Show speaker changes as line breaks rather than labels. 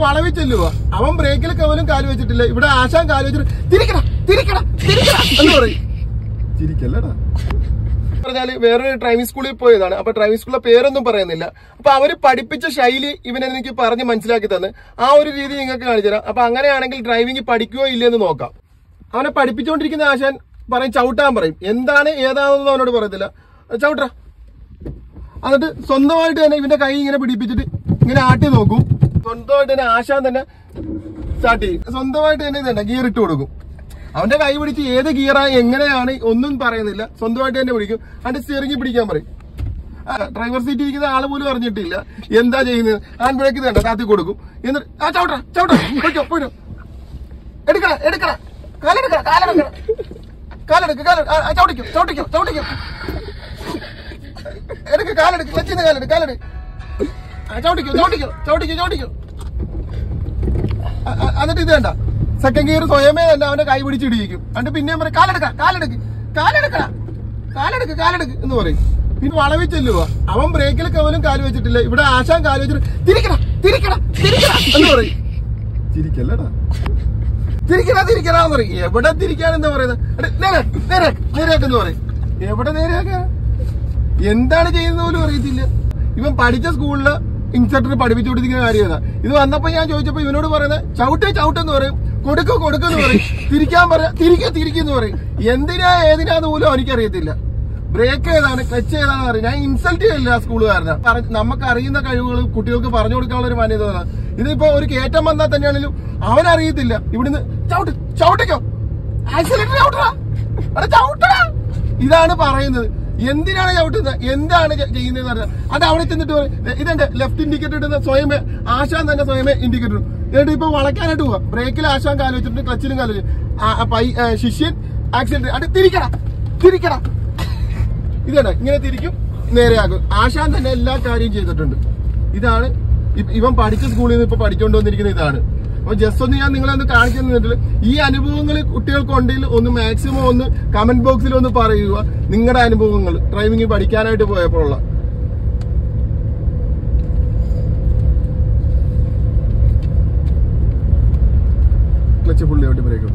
വളവിൽ ചെല്ലുക അവൻ ബ്രേക്കിൽ കവലും കാല് വെച്ചിട്ടില്ല ഇവിടെ ആശാൻ കാല് വെച്ചിട്ട് തിരിക്കട തിരിക്കട തിരിക്കട എന്ന് പറയും ചിരിക്കല്ലടാ പറഞ്ഞാല് വേറൊരു ഡ്രൈവിംഗ് സ്കൂളിൽ പോയതാണ് അപ്പൊ ഡ്രൈവിംഗ് സ്കൂളിലെ പേരൊന്നും പറയുന്നില്ല അപ്പൊ അവര് പഠിപ്പിച്ച ശൈലി ഇവനെ എനിക്ക് പറഞ്ഞ് മനസ്സിലാക്കി തന്ന് ആ ഒരു രീതി നിങ്ങൾക്ക് കാണിച്ചു തരാം അപ്പൊ അങ്ങനെയാണെങ്കിൽ ഡ്രൈവിംഗ് പഠിക്കുവോ ഇല്ലെന്ന് നോക്കാം അവനെ പഠിപ്പിച്ചുകൊണ്ടിരിക്കുന്ന ആശാൻ പറയും ചവിട്ടാൻ പറയും എന്താണ് ഏതാണെന്ന് അവനോട് പറയത്തില്ല ചവിട്ട എന്നിട്ട് സ്വന്തമായിട്ട് തന്നെ ഇവന്റെ കൈ ഇങ്ങനെ പിടിപ്പിച്ചിട്ട് ഇങ്ങനെ ആട്ടി നോക്കും സ്വന്തമായിട്ട് തന്നെ ആശാൻ തന്നെ സ്റ്റാർട്ട് ചെയ്യും സ്വന്തമായിട്ട് തന്നെ ഇതന്നെ ഗിയർ ഇട്ട് കൊടുക്കും അവന്റെ കൈ പിടിച്ച് ഏത് ഗിയറാ എങ്ങനെയാണ് ഒന്നും പറയുന്നില്ല സ്വന്തമായിട്ട് തന്നെ പിടിക്കും അതിന്റെ സ്റ്റിയറിംഗ് പിടിക്കാൻ പറയും ആ, ഡ്രൈവർ സീറ്റ് ഇരിക്കുന്ന ആള് പോലും അറിഞ്ഞിട്ടില്ല എന്താ ചെയ്യുന്നത് ഹാൻഡ് ബ്രേക്ക് ഇത് കണ്ട താത്തി കൊടുക്കും എന്നിട്ട് ആ ചവിട്ടാ ചവിട്ടാ പോയിക്കോ പോയിക്കോ എടുക്കണ എടുക്കണ കാലെടുക്കണ കാലെടുക്കണ കാലെടുക്ക് കാലെടുക്ക് ആ, ആ, ചവിട്ടിക്കോ ചവിട്ടിക്കോ ചവിട്ടിക്കോ എടുക്ക് കാലെടുക്ക് ക്ലച്ചിന്ന് കാലെടുക്ക് കാലെടുക്ക് ആ, ചവിട്ടിക്കോ ചവിട്ടിക്കോ ചവിട്ടിക്കോ ചവിട്ടിക്കോ അ- അ- എന്നിട്ട് ഇത് വേണ്ട സെക്കൻഡ് ഗിയർ സ്വയമേ തന്നെ അവന്റെ കൈ പിടിച്ചിടിക്കും എന്നിട്ട് പിന്നെയും പറയും കാലെടുക്ക കാലെടുക്ക് കാലെടുക്കട കാലെടുക്ക് കാലെടുക്ക് എന്ന് പറയും പിന്നെ വളവിൽ ചെല്ലുക അവൻ ബ്രേക്കിൽ കവലും കാല് വെച്ചിട്ടില്ല ഇവിടെ ആശാൻ കാല് വെച്ചിട്ട് തിരിക്കട തിരിക്കട തിരിക്കട എന്ന് പറയും തിരിക്കല്ലടാ തിരിക്കണ തിരിക്കണ എന്ന് പറയും എവിടെ തിരിക്കാൻ എന്താ പറയുന്നത് എടാ, നേരെ നേരെ നേരെയാക്കെന്ന് പറയും എവിടെ നേരെയാക്കാ എന്താണ് ചെയ്യുന്ന പോലും അറിയത്തില്ല ഇവൻ പഠിച്ച സ്കൂളില് ഇൻസ്ട്രക്ടർ പഠിപ്പിച്ചു കൊടുത്തിരിക്കുന്ന കാര്യം ഇതാ ഇത് വന്നപ്പോ ഞാൻ ചോദിച്ചപ്പോ ഇവനോട് പറയുന്നത് ചവിട്ടേ ചവിട്ടെന്ന് പറയും കൊടുക്കോ കൊടുക്കെന്ന് പറയും തിരിക്കാൻ പറയാ തിരികെ തിരിക്കെന്ന് പറയും എന്തിനാ ഏതിനാന്ന് പോലും എനിക്കറിയത്തില്ല ബ്രേക്ക് ഏതാണ് ക്ലച്ച് ഏതാണെന്ന് അറിയാം ഞാൻ ഇൻസൾട്ട് ചെയ്യില്ല ആ സ്കൂളുകാരനെ പറ- നമുക്ക് അറിയുന്ന കഴിവുകൾ കുട്ടികൾക്ക് പറഞ്ഞു കൊടുക്കാനുള്ള ഒരു മാന്യത വേണം. ഇതിപ്പോ ഒരു കയറ്റം വന്നാൽ തന്നെയാണെങ്കിലും അവനറിയത്തില്ല ഇവിടുന്ന് ചവിട്ട് ചവിട്ടിക്കോ ആക്സിലേറ്റർ ചവിട്ടടാ എടാ ചവിട്ടടാ ഇതാണ് പറയുന്നത് എന്തിനാണ് ചവിട്ടുന്നത് എന്താണ് ചെയ്യുന്നത് അറിയാം അത് അവിടെ ചെന്നിട്ട് പറയും, "ദേ, ഇതെന്റെ ലെഫ്റ്റ് ഇൻഡിക്കേറ്റർ ഇടുന്ന സ്വയമേ ആശാൻ തന്നെ സ്വയമേ ഇൻഡിക്കേറ്റർ ഇടും എന്നിട്ട് ഇപ്പൊ വളയ്ക്കാനായിട്ട് പോവാ ബ്രേക്കിൽ ആശാൻ കാല് വെച്ചിട്ട് ക്ലച്ചിലും കാല് വെച്ച് ആ, ആ, പൈ- ആ, ശിഷ്യൻ ആക്സിഡന്റ് അത് തിരിക്കടാ തിരിക്കടാ ഇതാണ് ഇങ്ങനെ തിരിക്കും നേരെയാക്കും ആശാൻ തന്നെ എല്ലാ കാര്യവും ചെയ്തിട്ടുണ്ട് ഇതാണ് ഇ- ഇവൻ പഠിച്ച സ്കൂളിൽ നിന്ന് ഇപ്പൊ പഠിച്ചുകൊണ്ട് വന്നിരിക്കുന്ന ഇതാണ് അപ്പൊ ജസ്റ്റ് ഒന്ന് ഞാൻ നിങ്ങളെ ഒന്ന് കാണിച്ചു തന്നിട്ടില്ല ഈ അനുഭവങ്ങൾ കുട്ടികൾക്കുണ്ടെങ്കിൽ ഒന്ന് മാക്സിമം ഒന്ന് കമന്റ് ബോക്സിൽ ഒന്ന് പറയുക നിങ്ങളുടെ അനുഭവങ്ങൾ ഡ്രൈവിംഗ് പഠിക്കാനായിട്ട് പോയപ്പോഴുള്ള ക്ലച്ച് പുള്ളി ഔട്ട് ബ്രേക്ക്